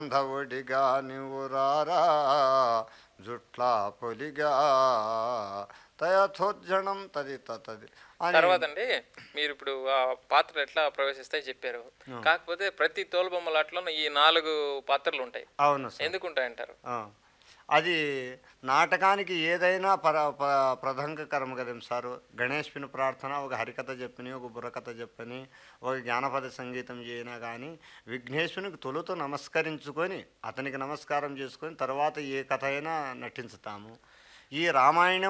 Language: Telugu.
ధవుడిగా నువ్వు రారా జుట్లా పొలిగా తయథోజ్జణం తది తది అని తర్వాత అండి మీరు ఇప్పుడు ఆ పాత్రలు ఎట్లా ప్రవేశిస్తాయి చెప్పారు కాకపోతే ప్రతి తోలుబొమ్మలాట్లో ఈ నాలుగు పాత్రలు ఉంటాయి అవును సార్ ఎందుకు ఉంటాయంటారు ఆ. అది నాటకానికి ఏదైనా పర ప- ప్రదంగకరం కదేం సారు గణేష్పిని ప్రార్థన ఒక హరికథ చెప్పని ఒక బుర్రకథ చెప్పని ఒక జానపద సంగీతం చేయనా కానీ విఘ్నేశ్వరునికి తొలుత నమస్కరించుకొని అతనికి నమస్కారం చేసుకొని తర్వాత ఏ కథ అయినా నటించుతాము ఈ రామాయణం